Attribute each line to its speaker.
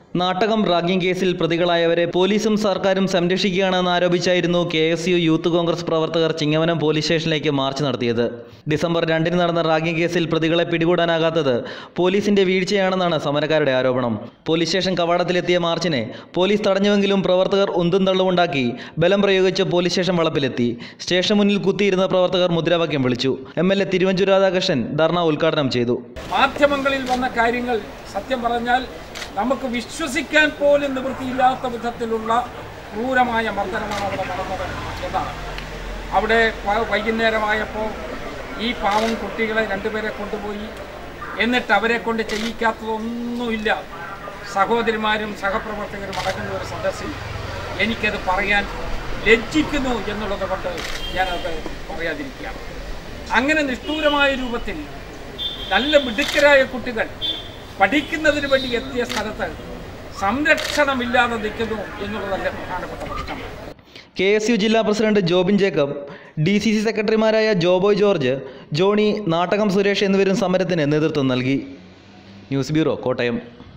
Speaker 1: Nattakam ragging കേസിൽ പ്രതികളായവരെ പോലീസും സർക്കാരും സംരക്ഷിക്കുകയാണെന്ന് ആരോപിച്ചായിരുന്നു K S U youth Congress പ്രവർത്തകർ ചിങ്ങവനം പോലീസ് സ്റ്റേഷനിലേക്ക് മാർച്ച് നടത്തിയത് ഡിസംബർ രണ്ടിന് നടന്ന റാഗിംഗ് കേസിൽ പ്രതികളെ പിടികൂടാനാകാത്തത് പോലീസിന്റെ വീഴ്ചയാണെന്നാണ് സമരക്കാരുടെ ആരോപണം പോലീസ് സ്റ്റേഷൻ കവാടത്തിലെത്തിയ മാർച്ചിനെ പോലീസ് തടഞ്ഞുവെങ്കിലും പ്രവർത്തകർ ഉന്തും തള്ളുമുണ്ടാക്കി ബലം പ്രയോഗിച്ച് പോലീസ് സ്റ്റേഷൻ വളപ്പിലെത്തി സ്റ്റേഷൻ മുന്നിൽ കുത്തിയിരുന്ന പ്രവർത്തകർ മുദ്രാവാക്യം വിളിച്ചു M L A Thiruvanchoor Radhakrishnan dharna ഉദ്ഘാടനം ചെയ്തു
Speaker 2: മാധ്യമങ്ങളിൽ വന്ന കാര്യങ്ങൾ സത്യം പറഞ്ഞാൽ നമുക്ക് വിശ്വസിക്കാൻ പോലും നിവൃത്തിയില്ലാത്ത വിധത്തിലുള്ള ക്രൂരമായ മർദ്ദനമാണ് അവിടെ നടന്നത് എന്നാണ് അവിടെ പ- വൈകുന്നേരമായപ്പോൾ ഈ പാവം കുട്ടികളെ രണ്ടുപേരെ കൊണ്ടുപോയി എന്നിട്ട് അവരെ കൊണ്ട് ചെയ്യിക്കാത്തതൊന്നുമില്ല സഹോദരിമാരും സഹപ്രവർത്തകരും അടങ്ങുന്ന ഒരു സദസ്സിൽ എനിക്കത് പറയാൻ ലജ്ജിക്കുന്നു എന്നുള്ളത് കൊണ്ട് ഞാനത് പറയാതിരിക്കുകയാണ് അങ്ങനെ നിഷ്ഠൂരമായ രൂപത്തിൽ നല്ല മിടുക്കരായ കുട്ടികൾ പഠിക്കുന്നതിന് വേണ്ടി എത്തിയ സ്ഥലത്ത് സംരക്ഷണമില്ലാതെ നിൽക്കുന്നു എന്നുള്ളതല്ല പ്രധാനപ്പെട്ട പ്രശ്നം
Speaker 1: കെ എസ് യു ജില്ലാ president Jobin Jacob D C C സെക്രട്ടറിമാരായ ജോബോയ് ജോർജ് ജോണി നാട്ടകം സുരേഷ് എന്നിവരും സമരത്തിന് നേതൃത്വം നൽകി ന്യൂസ് ബ്യൂറോ കോട്ടയം